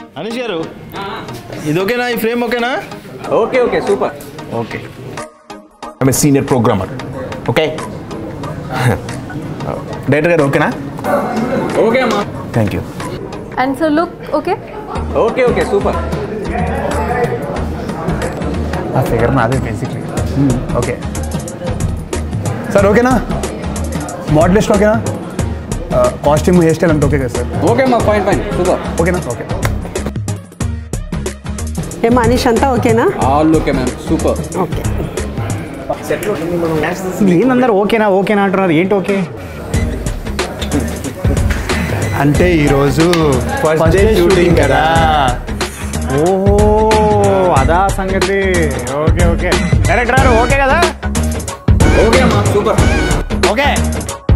అనీష్ గారు ఇది ఓకేనా ఈ ఫ్రేమ్ ఓకేనా okay okay super okay I'm senior programmer okay director గారు ఓకేనా ఓకే అమ్మా thank you And so look, okay? Okay okay super ఆ ఫిగర్ నాదే బేసిక్లీ ఓకే సార్ ఓకేనా మోడలిస్ట్ ఓకేనా కాస్ట్యూమ్ హెయిర్ స్టైల్ అంతా ఓకే కదా సార్ ఓకే అమ్మా ఫైన్ ఫైన్ సూపర్ ఓకేనా ఓకే ఏం మనీష్ అంతా ఓకేనా all okay ma'am super okay ఏందన్నారు ఓకేనా ఓకేనా అంటున్నారు ఏంటి ఓకే అంటే ఈరోజు ఫస్ట్ డే షూటింగ్ కదా ఓహో అదా సంగతి ఓకే ఓకే డైరెక్టర్ గారు ఓకే కదా ఓకే అమ్మా సూపర్ ఓకే